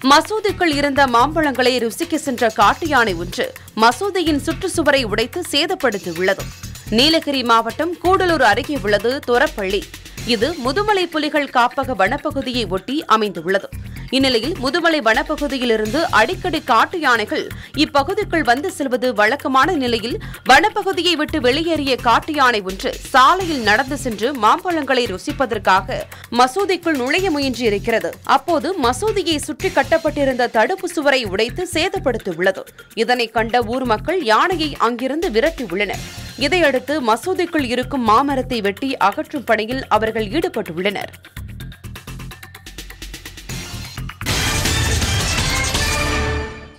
மசூதிக்குள் இருந்த மாம்பழங்களை ருசிக்க சென்ற காட்டு யானை ஒன்று மசூதியின் சுற்றுச்சுவரை உடைத்து சேதப்படுத்தியுள்ளது நீலகிரி மாவட்டம் கூடலூர் அருகே உள்ளது தொரப்பள்ளி இது முதுமலை புலிகள் காப்பக வனப்பகுதியை ஒட்டி அமைந்துள்ளது இந்நிலையில் முதுமலை வனப்பகுதியிலிருந்து அடிக்கடி காட்டு யானைகள் இப்பகுதிக்குள் வந்து செல்வது வழக்கமான நிலையில் வனப்பகுதியை விட்டு வெளியேறிய காட்டு யானை ஒன்று சாலையில் நடந்து சென்று மாம்பழங்களை ருசிப்பதற்காக மசூதிக்குள் நுழைய முயன்றிருக்கிறது அப்போது மசூதியை சுற்றி கட்டப்பட்டிருந்த தடுப்பு சுவரை உடைத்து சேதப்படுத்தியுள்ளது இதனை கண்ட ஊர் மக்கள் யானையை அங்கிருந்து விரட்டியுள்ளனர் இதையடுத்து மசூதிக்குள் இருக்கும் மாமரத்தை வெட்டி அகற்றும் பணியில் அவர்கள் ஈடுபட்டுள்ளனர்